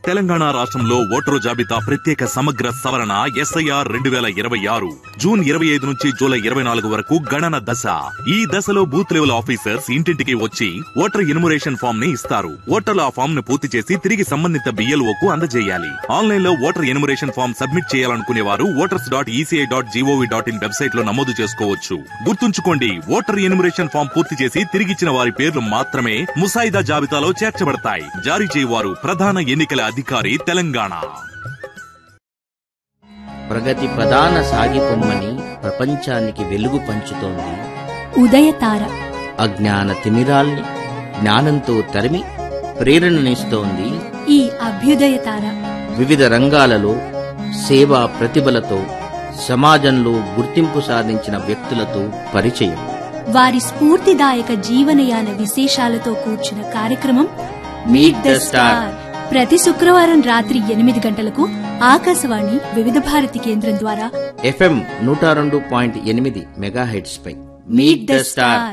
తెలంగాణ రాష్ట్రంలో ఓటరు జాబితా ప్రత్యేక సమగ్ర సవరణ ఎస్ఐఆర్ రెండు వేల ఇరవై ఆరు జూన్ ఇరవై ఐదు నుంచి జూలై ఇరవై నాలుగు వరకు గణన దశ ఈ దశలో బూత్ లెవెల్ ఆఫీసర్స్ ఇంటింటికి వచ్చి ఓటర్ ఇనుమరేషన్ ఫామ్ ని ఇస్తారు ఓటర్లు ఆ ఫామ్ ను పూర్తి చేసి తిరిగి సంబంధిత బిఎల్ఓ కు అందజేయాలి ఆన్లైన్ లో ఓటర్ ఎనుమరేషన్ ఫామ్ సబ్మిట్ చేయాలనుకునే వారు voters dot ECI dot GOV dot in website లో నమోదు చేసుకోవచ్చు గుర్తుంచుకోండి ఓటర్ ఎనుమరేషన్ ఫామ్ పూర్తి చేసి తిరిగిచ్చిన వారి పేర్లు మాత్రమే ముసాయిదా జాబితాలో చేర్చబడతాయి జారీ చేయవారు ప్రధాన ఎన్నికల అధికారి తెలంగాణ ప్రగతి ప్రధాన సాగిపొమ్మని ప్రపంచానికి వెలుగు పంచుతోంది ఉదయతార అజ్ఞాన తిమిరాల్ని జ్ఞానంతో తరిమి ప్రేరణనిస్తోంది ఈ అభ్యుదయతార వివిధ రంగాలలో సేవా ప్రతిభలతో సమాజంలో గుర్తింపు సాధించిన వ్యక్తులతో పరిచయం వారి స్ఫూర్తిదాయక జీవనయాన విశేషాలతో కూర్చున్న కార్యక్రమం మీట్ ద స్టార్ ప్రతి శుక్రవారం రాత్రి ఎనిమిది గంటలకు ఆకాశవాణి వివిధ భారతి కేంద్రం ద్వారా ఎఫ్ఎం నూట రెండు పాయింట్ ఎనిమిది మెగాహెడ్స్ పై మీట్ ద స్టార్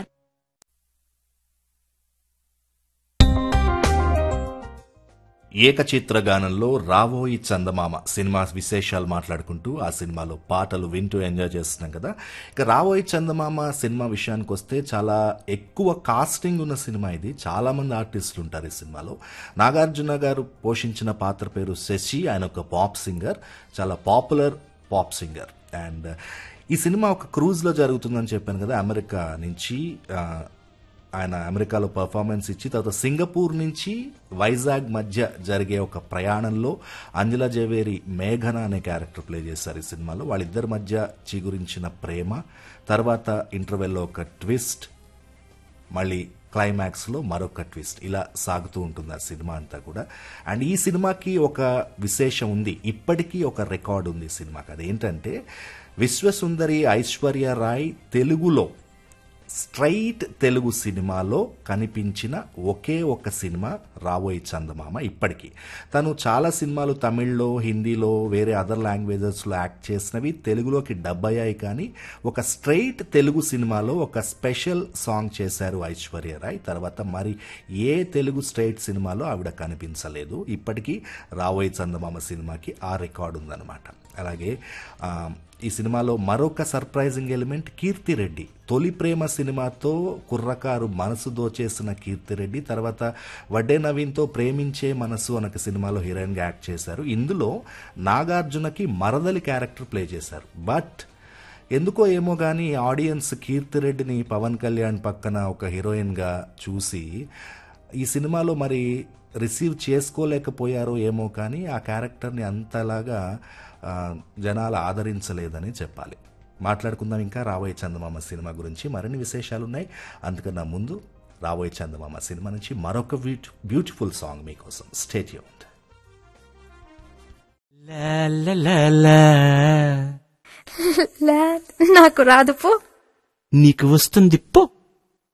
ఏకచిత్ర గానంలో రావోయి చందమామ సినిమా విశేషాలు మాట్లాడుకుంటూ ఆ సినిమాలో పాటలు వింటూ ఎంజాయ్ చేస్తున్నాం కదా ఇక రావోయి చందమామ సినిమా విషయానికి వస్తే చాలా ఎక్కువ కాస్టింగ్ ఉన్న సినిమా ఇది చాలా మంది ఆర్టిస్టులు ఉంటారు ఈ సినిమాలో నాగార్జున గారు పోషించిన పాత్ర పేరు శశి ఆయన ఒక పాప్ సింగర్ చాలా పాపులర్ పాప్ సింగర్ అండ్ ఈ సినిమా ఒక క్రూజ్లో జరుగుతుందని చెప్పాను కదా అమెరికా నుంచి ఆ, ఆయన అమెరికాలో పర్ఫార్మెన్స్ ఇచ్చి తర్వాత సింగపూర్ నుంచి వైజాగ్ మధ్య జరిగే ఒక ప్రయాణంలో అంజలా జవేరి మేఘన అనే క్యారెక్టర్ ప్లే చేశారు ఈ సినిమాలో వాళ్ళిద్దరి మధ్య చిగురించిన ప్రేమ తర్వాత ఇంటర్వెల్లో ఒక ట్విస్ట్ మళ్ళీ క్లైమాక్స్లో మరొక ట్విస్ట్ ఇలా సాగుతూ ఉంటుంది ఆ సినిమా అంతా కూడా అండ్ ఈ సినిమాకి ఒక విశేషం ఉంది ఇప్పటికీ ఒక రికార్డు ఉంది ఈ సినిమాకి అదేంటంటే విశ్వసుందరి ఐశ్వర్య రాయ్ తెలుగులో స్ట్రైట్ తెలుగు సినిమాలో కనిపించిన ఒకే ఒక సినిమా రాబోయే చందమామ ఇప్పటికీ తను చాలా సినిమాలు తమిళ్లో హిందీలో వేరే అదర్ లాంగ్వేజెస్లో యాక్ట్ చేసినవి తెలుగులోకి డబ్ అయ్యాయి కానీ ఒక స్ట్రైట్ తెలుగు సినిమాలో ఒక స్పెషల్ సాంగ్ చేశారు ఐశ్వర్య రాయ్ తర్వాత మరి ఏ తెలుగు స్ట్రైట్ సినిమాలో ఆవిడ కనిపించలేదు ఇప్పటికీ రాబోయే చందమామ సినిమాకి ఆ రికార్డు ఉందన్నమాట అలాగే ఆ, ఈ సినిమాలో మరొక సర్ప్రైజింగ్ ఎలిమెంట్ కీర్తిరెడ్డి తొలి ప్రేమ సినిమాతో కుర్రకారు మనసు దోచేసిన కీర్తిరెడ్డి తర్వాత వడ్డే నవీన్తో ప్రేమించే మనసు అనొక సినిమాలో హీరోయిన్గా యాక్ట్ చేశారు ఇందులో నాగార్జునకి మరదలి క్యారెక్టర్ ప్లే చేశారు బట్ ఎందుకో ఏమో కానీ ఆడియన్స్ కీర్తిరెడ్డిని పవన్ కళ్యాణ్ పక్కన ఒక హీరోయిన్గా చూసి ఈ సినిమాలో మరి రిసీవ్ చేసుకోలేకపోయారో ఏమో కానీ ఆ క్యారెక్టర్ని అంతలాగా ఆ, జనాలు ఆదరించలేదని చెప్పాలి మాట్లాడుకుందాం ఇంకా రాబోయే చందమామ సినిమా గురించి మరిన్ని విశేషాలు ఉన్నాయి అందుకన్నా ముందు రాబోయే చందమామ సినిమా నుంచి మరొక బ్యూటి బ్యూటిఫుల్ సాంగ్ మీకోసం స్టేట్ యూన్ లా నాకు రాదు పో నీకు వస్తుంది పో